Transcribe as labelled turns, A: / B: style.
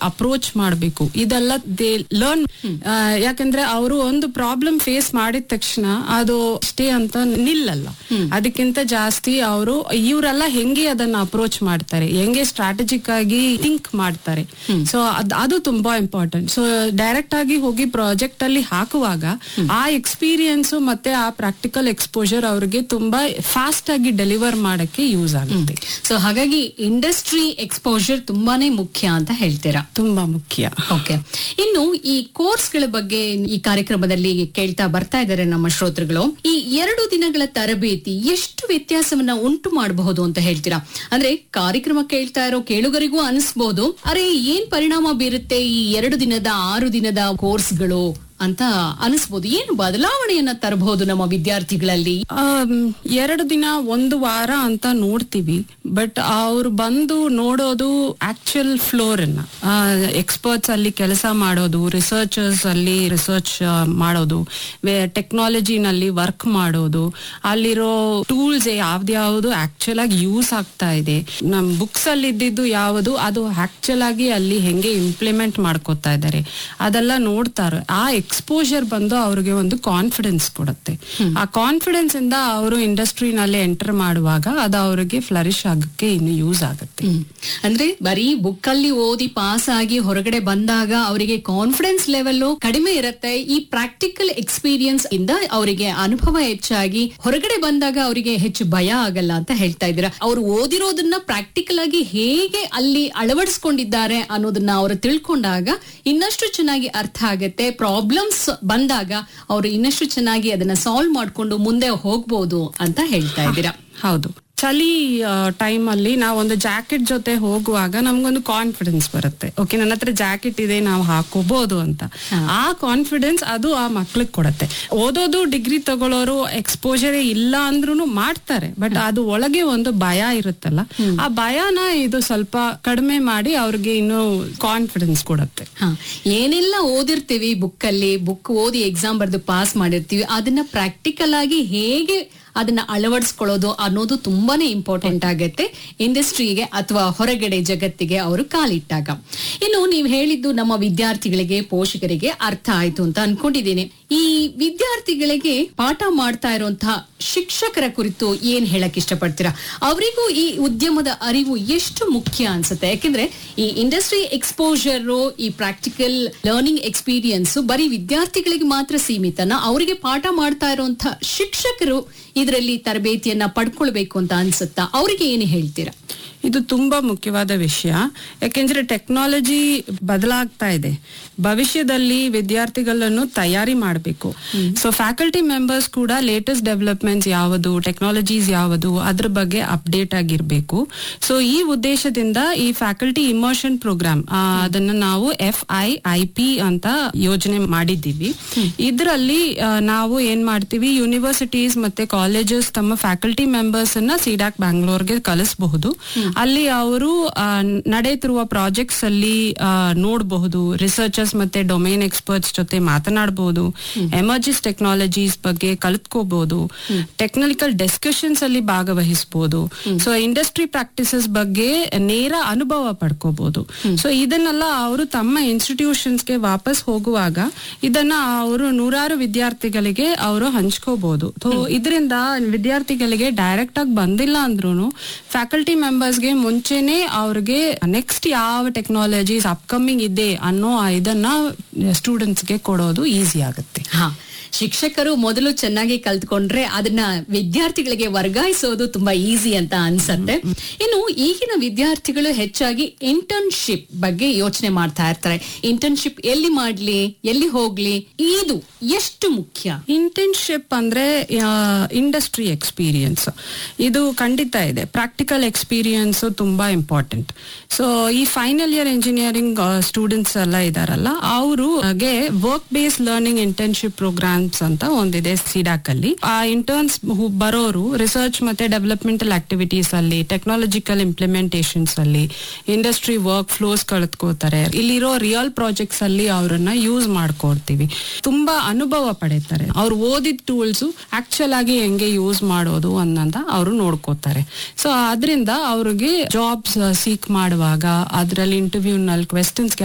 A: Approach ಮಾಡಬೇಕು ಇದೆಲ್ಲ they learn ಯಾಕಂದ್ರೆ ಅವರು ಒಂದು ಪ್ರಾಬ್ಲಮ್ ಫೇಸ್ ಮಾಡಿದ ತಕ್ಷಣ ಅದು ಅಷ್ಟೇ ಅಂತ ನಿಲ್ಲಲ್ಲ ಅದಕ್ಕಿಂತ ಜಾಸ್ತಿ ಅವರು ಇವರೆಲ್ಲ ಹೆಂಗೆ ಅದನ್ನ ಅಪ್ರೋಚ್ ಮಾಡ್ತಾರೆ ಹೆಂಗೆ ಸ್ಟ್ರಾಟಜಿಕ್ ಆಗಿ ಥಿಂಕ್ ಮಾಡ್ತಾರೆ ಸೊ ಅದು ತುಂಬಾ ಇಂಪಾರ್ಟೆಂಟ್ ಸೊ ಡೈರೆಕ್ಟ್ ಆಗಿ ಹೋಗಿ ಪ್ರಾಜೆಕ್ಟ್ ಅಲ್ಲಿ ಹಾಕುವಾಗ ಆ ಎಕ್ಸ್ಪೀರಿಯನ್ಸ್ ಮತ್ತೆ ಆ ಪ್ರಾಕ್ಟಿಕಲ್ ಎಕ್ಸ್ಪೋಜರ್ ಅವ್ರಿಗೆ ತುಂಬಾ ಫಾಸ್ಟ್ ಆಗಿ ಡೆಲಿವರ್ ಮಾಡಕ್ಕೆ ಯೂಸ್ ಆಗುತ್ತೆ
B: ಸೊ ಹಾಗಾಗಿ ಇಂಡಸ್ಟ್ರಿ ಎಕ್ಸ್ಪೋಜರ್ ತುಂಬಾನೇ ಮುಖ್ಯ ಅಂತ ಹೇಳ್ತೀರಾ
A: ತುಂಬಾ ಮುಖ್ಯ
B: ಓಕೆ ಇನ್ನು ಈ ಕೋರ್ಸ್ ಗಳ ಬಗ್ಗೆ ಈ ಕಾರ್ಯಕ್ರಮದಲ್ಲಿ ಕೇಳ್ತಾ ಬರ್ತಾ ಇದ್ದಾರೆ ನಮ್ಮ ಶ್ರೋತೃಗಳು ಈ ಎರಡು ದಿನಗಳ ತರಬೇತಿ ಎಷ್ಟು ವ್ಯತ್ಯಾಸವನ್ನ ಉಂಟು ಮಾಡಬಹುದು ಅಂತ ಹೇಳ್ತೀರಾ ಅಂದ್ರೆ ಕಾರ್ಯಕ್ರಮ ಕೇಳ್ತಾ ಇರೋ ಕೇಳುಗರಿಗೂ ಅನಿಸ್ಬೋದು ಅರೆ ಏನ್ ಪರಿಣಾಮ ಬೀರುತ್ತೆ ಈ ಎರಡು ದಿನದ ಆರು ದಿನದ ಕೋರ್ಸ್ಗಳು ಅಂತ ಅನಿಸ್ಬೋದು ಏನು ಬದಲಾವಣೆಯನ್ನ ತರಬಹುದು ನಮ್ಮ ವಿದ್ಯಾರ್ಥಿಗಳಲ್ಲಿ
A: ಆಮ್, ಎರಡು ದಿನ ಒಂದು ವಾರ ಅಂತ ನೋಡ್ತೀವಿ ಬಟ್ ಅವ್ರು ಬಂದು ನೋಡೋದು ಆಕ್ಚುಯಲ್ ಫ್ಲೋರ್ ಅನ್ನ ಎಕ್ಸ್ಪರ್ಟ್ಸ್ ಅಲ್ಲಿ ಕೆಲಸ ಮಾಡೋದು ರಿಸರ್ಚರ್ಸ್ ಅಲ್ಲಿ ರಿಸರ್ಚ್ ಮಾಡೋದು ಟೆಕ್ನಾಲಜಿನಲ್ಲಿ ವರ್ಕ್ ಮಾಡೋದು ಅಲ್ಲಿರೋ ಟೂಲ್ಸ್ ಯಾವ್ದ್ಯಾವ್ದು ಆಕ್ಚುಲ್ ಆಗಿ ಯೂಸ್ ಆಗ್ತಾ ಇದೆ ನಮ್ ಬುಕ್ಸ್ ಅಲ್ಲಿ ಇದ್ದಿದ್ದು ಯಾವುದು ಅದು ಆಕ್ಚುಲ್ ಆಗಿ ಅಲ್ಲಿ ಹೆಂಗೆ ಇಂಪ್ಲಿಮೆಂಟ್ ಮಾಡ್ಕೋತಾ ಇದ್ದಾರೆ ಅದೆಲ್ಲ ನೋಡ್ತಾರೆ ಆ ಎಕ್ಸ್ಪೋಜರ್ ಬಂದು ಅವ್ರಿಗೆ ಒಂದು ಕಾನ್ಫಿಡೆನ್ಸ್ ಕೊಡುತ್ತೆ ಆ ಕಾನ್ಫಿಡೆನ್ಸ್ ಇಂದ ಅವರು ಇಂಡಸ್ಟ್ರಿನಲ್ಲಿ ಎಂಟರ್ ಮಾಡುವಾಗ ಅದು ಅವರಿಗೆ ಫ್ಲರಿಶ್ ಆಗಕ್ಕೆ ಇನ್ನು ಯೂಸ್ ಆಗುತ್ತೆ
B: ಹ್ಮ್. ಅಂದ್ರೆ ಬರೀ ಬುಕ್ ಅಲ್ಲಿ ಓದಿ ಪಾಸ್ ಆಗಿ ಹೊರಗಡೆ ಬಂದಾಗ ಅವರಿಗೆ ಕಾನ್ಫಿಡೆನ್ಸ್ ಲೆವೆಲ್ ಕಡಿಮೆ ಇರುತ್ತೆ ಈ ಪ್ರಾಕ್ಟಿಕಲ್ ಎಕ್ಸ್ಪೀರಿಯನ್ಸ್ ಇಂದ ಅವರಿಗೆ ಅನುಭವ ಹೆಚ್ಚಾಗಿ ಹೊರಗಡೆ ಬಂದಾಗ ಅವರಿಗೆ ಹೆಚ್ಚು ಭಯ ಆಗಲ್ಲ ಅಂತ ಹೇಳ್ತಾ ಇದ್ದೀರಾ ಅವ್ರು ಓದಿರೋದನ್ನ ಪ್ರಾಕ್ಟಿಕಲ್ ಆಗಿ ಹೇಗೆ ಅಲ್ಲಿ ಅಳವಡಿಸ್ಕೊಂಡಿದ್ದಾರೆ ಅನ್ನೋದನ್ನ ಅವರು ತಿಳ್ಕೊಂಡಾಗ ಇನ್ನಷ್ಟು ಚೆನ್ನಾಗಿ ಅರ್ಥ ಆಗತ್ತೆ ಪ್ರಾಬ್ಲಮ್ಸ್ ಬಂದಾಗ ಅವರು ಇನ್ನಷ್ಟು ಚೆನ್ನಾಗಿ ಅದನ್ನ ಸಾಲ್ವ್ ಮಾಡ್ಕೊಂಡು ಮುಂದೆ ಹೋಗ್ಬೋದು ಅಂತ ಹೇಳ್ತಾ ಇದ್ದೀರಾ
A: ಹೌದು ಚಳಿ ಟೈಮ್ ಅಲ್ಲಿ ನಾವು ಒಂದು ಜಾಕೆಟ್ ಜೊತೆ ಹೋಗುವಾಗ ನಮ್ಗೊಂದು ಕಾನ್ಫಿಡೆನ್ಸ್ ಬರುತ್ತೆ ಓಕೆ ನನ್ನ ಹತ್ರ ಜಾಕೆಟ್ ಇದೆ ನಾವು ಹಾಕೋಬಹುದು ಅಂತ ಆ ಕಾನ್ಫಿಡೆನ್ಸ್ ಅದು ಆ ಮಕ್ಳಿಗೆ ಕೊಡತ್ತೆ ಓದೋದು ಡಿಗ್ರಿ ತಗೊಳ್ಳೋರು ಎಕ್ಸ್ಪೋಜರೇ ಇಲ್ಲ ಅಂದ್ರೂ ಮಾಡ್ತಾರೆ ಬಟ್ ಅದು ಒಳಗೆ ಒಂದು ಭಯ ಇರುತ್ತಲ್ಲ ಆ ಭಯನ ಇದು ಸ್ವಲ್ಪ ಕಡಿಮೆ ಮಾಡಿ ಅವ್ರಿಗೆ ಇನ್ನು ಕಾನ್ಫಿಡೆನ್ಸ್ ಕೊಡತ್ತೆ
B: ಹ ಏನೆಲ್ಲ ಓದಿರ್ತೀವಿ ಬುಕ್ ಅಲ್ಲಿ ಬುಕ್ ಓದಿ ಎಕ್ಸಾಮ್ ಬರೆದು ಪಾಸ್ ಮಾಡಿರ್ತೀವಿ ಅದನ್ನ ಪ್ರಾಕ್ಟಿಕಲ್ ಆಗಿ ಹೇಗೆ ಅದನ್ನ ಅಳವಡಿಸ್ಕೊಳ್ಳೋದು ಅನ್ನೋದು ತುಂಬಾನೇ ಇಂಪಾರ್ಟೆಂಟ್ ಆಗತ್ತೆ ಇಂಡಸ್ಟ್ರಿಗೆ ಅಥವಾ ಹೊರಗಡೆ ಜಗತ್ತಿಗೆ ಅವರು ಕಾಲಿಟ್ಟಾಗ ಇನ್ನು ನೀವು ಹೇಳಿದ್ದು ನಮ್ಮ ವಿದ್ಯಾರ್ಥಿಗಳಿಗೆ ಪೋಷಕರಿಗೆ ಅರ್ಥ ಆಯ್ತು ಅಂತ ಅನ್ಕೊಂಡಿದ್ದೀನಿ ಈ ವಿದ್ಯಾರ್ಥಿಗಳಿಗೆ ಪಾಠ ಮಾಡ್ತಾ ಇರುವಂತಹ ಶಿಕ್ಷಕರ ಕುರಿತು ಏನ್ ಹೇಳಕ್ ಇಷ್ಟಪಡ್ತೀರಾ ಅವರಿಗೂ ಈ ಉದ್ಯಮದ ಅರಿವು ಎಷ್ಟು ಮುಖ್ಯ ಅನ್ಸುತ್ತೆ ಯಾಕೆಂದ್ರೆ ಈ ಇಂಡಸ್ಟ್ರಿ ಎಕ್ಸ್ಪೋಜರ್ ಈ ಪ್ರಾಕ್ಟಿಕಲ್ ಲರ್ನಿಂಗ್ ಎಕ್ಸ್ಪೀರಿಯನ್ಸ್ ಬರೀ ವಿದ್ಯಾರ್ಥಿಗಳಿಗೆ ಮಾತ್ರ ಸೀಮಿತನ ಅವರಿಗೆ ಪಾಠ ಮಾಡ್ತಾ ಇರುವಂತಹ ಶಿಕ್ಷಕರು ಇದರಲ್ಲಿ ತರಬೇತಿಯನ್ನ ಪಡ್ಕೊಳ್ಬೇಕು ಅಂತ ಅನ್ಸುತ್ತಾ ಅವರಿಗೆ ಏನು ಹೇಳ್ತೀರಾ
A: ಇದು ತುಂಬಾ ಮುಖ್ಯವಾದ ವಿಷಯ ಯಾಕೆಂದ್ರೆ ಟೆಕ್ನಾಲಜಿ ಬದಲಾಗ್ತಾ ಇದೆ ಭವಿಷ್ಯದಲ್ಲಿ ವಿದ್ಯಾರ್ಥಿಗಳನ್ನು ತಯಾರಿ ಮಾಡಬೇಕು ಸೊ ಫ್ಯಾಕಲ್ಟಿ ಮೆಂಬರ್ಸ್ ಕೂಡ ಲೇಟೆಸ್ಟ್ ಡೆವಲಪ್ಮೆಂಟ್ಸ್ ಯಾವುದು ಟೆಕ್ನಾಲಜೀಸ್ ಯಾವುದು ಅದ್ರ ಬಗ್ಗೆ ಅಪ್ಡೇಟ್ ಆಗಿರ್ಬೇಕು ಸೊ ಈ ಉದ್ದೇಶದಿಂದ ಈ ಫ್ಯಾಕಲ್ಟಿ ಇಮರ್ಷನ್ ಪ್ರೋಗ್ರಾಮ್ ಅದನ್ನ ನಾವು ಎಫ್ ಐ ಐ ಪಿ ಅಂತ ಯೋಜನೆ ಮಾಡಿದ್ದೀವಿ ಇದರಲ್ಲಿ ನಾವು ಏನ್ ಮಾಡ್ತೀವಿ ಯೂನಿವರ್ಸಿಟೀಸ್ ಮತ್ತೆ ಕಾಲೇಜಸ್ ತಮ್ಮ ಫ್ಯಾಕಲ್ಟಿ ಮೆಂಬರ್ಸ್ ಅನ್ನ ಸಿಡಾಕ್ ಬ್ಯಾಂಗ್ಳೂರ್ಗೆ ಕಲಿಸಬಹುದು ಅಲ್ಲಿ ಅವರು ನಡೆಯುತ್ತಿರುವ ಪ್ರಾಜೆಕ್ಟ್ಸ್ ಅಲ್ಲಿ ಆ, ನೋಡಬಹುದು ರಿಸರ್ಚರ್ಸ್ ಮತ್ತೆ ಡೊಮೈನ್ ಎಕ್ಸ್ಪರ್ಟ್ಸ್ ಜೊತೆ ಮಾತನಾಡಬಹುದು ಎಮರ್ಜಿಸ್ ಟೆಕ್ನಾಲಜೀಸ್ ಬಗ್ಗೆ ಕಲಿತ್ಕೋಬಹುದು ಟೆಕ್ನಿಕಲ್ ಡಿಸ್ಕಷನ್ಸ್ ಅಲ್ಲಿ ಭಾಗವಹಿಸಬಹುದು ಸೊ ಇಂಡಸ್ಟ್ರಿ ಪ್ರಾಕ್ಟೀಸಸ್ ಬಗ್ಗೆ ನೇರ ಅನುಭವ ಪಡ್ಕೋಬಹುದು ಸೊ ಇದನ್ನೆಲ್ಲ ಅವರು ತಮ್ಮ ಇನ್ಸ್ಟಿಟ್ಯೂಷನ್ಸ್ಗೆ ವಾಪಸ್ ಹೋಗುವಾಗ ಇದನ್ನ ಅವರು ನೂರಾರು ವಿದ್ಯಾರ್ಥಿಗಳಿಗೆ ಅವರು ಹಂಚ್ಕೋಬಹುದು ಸೊ ಇದರಿಂದ ವಿದ್ಯಾರ್ಥಿಗಳಿಗೆ ಡೈರೆಕ್ಟ್ ಆಗಿ ಬಂದಿಲ್ಲ ಅಂದ್ರೂ ಫ್ಯಾಕಲ್ಟಿ ಮೆಂಬರ್ಸ್ಗೆ ಮುಂಚೆನೆ ಅವ್ರಿಗೆ ನೆಕ್ಸ್ಟ್ ಯಾವ ಟೆಕ್ನಾಲಜೀಸ್ ಅಪ್ಕಮಿಂಗ್ ಇದೆ ಅನ್ನೋ ಇದನ್ನ ಸ್ಟೂಡೆಂಟ್ಸ್ಗೆ ಕೊಡೋದು ಈಸಿ ಆಗುತ್ತೆ
B: ಹಾ ಶಿಕ್ಷಕರು ಮೊದಲು ಚೆನ್ನಾಗಿ ಕಲ್ತ್ಕೊಂಡ್ರೆ ಅದನ್ನ ವಿದ್ಯಾರ್ಥಿಗಳಿಗೆ ವರ್ಗಾಯಿಸೋದು ತುಂಬಾ ಈಸಿ ಅಂತ ಅನ್ಸತ್ತೆ ಇನ್ನು ಈಗಿನ ವಿದ್ಯಾರ್ಥಿಗಳು ಹೆಚ್ಚಾಗಿ ಇಂಟರ್ನ್ಶಿಪ್ ಬಗ್ಗೆ ಯೋಚನೆ ಮಾಡ್ತಾ ಇರ್ತಾರೆ ಇಂಟರ್ನ್ಶಿಪ್ ಎಲ್ಲಿ ಮಾಡ್ಲಿ ಎಲ್ಲಿ ಹೋಗ್ಲಿ ಇದು ಎಷ್ಟು ಮುಖ್ಯ
A: ಇಂಟರ್ನ್ಶಿಪ್ ಅಂದ್ರೆ ಇಂಡಸ್ಟ್ರಿ ಎಕ್ಸ್ಪೀರಿಯನ್ಸ್ ಇದು ಖಂಡಿತ ಇದೆ ಪ್ರಾಕ್ಟಿಕಲ್ ಎಕ್ಸ್ಪೀರಿಯನ್ಸ್ ತುಂಬಾ ಇಂಪಾರ್ಟೆಂಟ್ ಸೊ ಈ ಫೈನಲ್ ಇಯರ್ ಇಂಜಿನಿಯರಿಂಗ್ ಸ್ಟೂಡೆಂಟ್ಸ್ ಎಲ್ಲ ಇದಾರಲ್ಲ ಅವ್ರಿಗೆ work base learning internship programs ಅಂತ ಒಂದಿದೆ ಸಿಡಾಕ್ ಅಲ್ಲಿ ಆ ಇಂಟರ್ನ್ಸ್ ಬರೋರು ರಿಸರ್ಚ್ ಮತ್ತೆ ಡೆವಲಪ್ಮೆಂಟಲ್ ಆಕ್ಟಿವಿಟೀಸ್ ಅಲ್ಲಿ ಟೆಕ್ನಾಲಜಿಕಲ್ ಇಂಪ್ಲಿಮೆಂಟೇಷನ್ಸ್ ಅಲ್ಲಿ ಇಂಡಸ್ಟ್ರಿ ವರ್ಕ್ ಫ್ಲೋಸ್ ಕಳೆದುಕೋತಾರೆ ಇಲ್ಲಿರೋ ರಿಯಲ್ ಪ್ರಾಜೆಕ್ಟ್ಸ್ ಅಲ್ಲಿ ಅವರನ್ನ ಯೂಸ್ ಮಾಡ್ಕೊಡ್ತೀವಿ ತುಂಬಾ ಅನುಭವ ಪಡೀತಾರೆ ಅವ್ರು ಓದಿದ ಟೂಲ್ಸ್ ಆಕ್ಚುಲ್ ಆಗಿ ಹೆಂಗೆ ಯೂಸ್ ಮಾಡೋದು ಅನ್ನೋದ ಅವರು ನೋಡ್ಕೋತಾರೆ ಸೊ ಅದರಿಂದ ಅವ್ರಿಗೆ ಜಾಬ್ಸ್ ಸೀಕ್ ಮಾಡುವಾಗ ಅದರಲ್ಲಿ ಇಂಟರ್ವ್ಯೂ ನಲ್ಲಿ ಕ್ವೆಶನ್ಸ್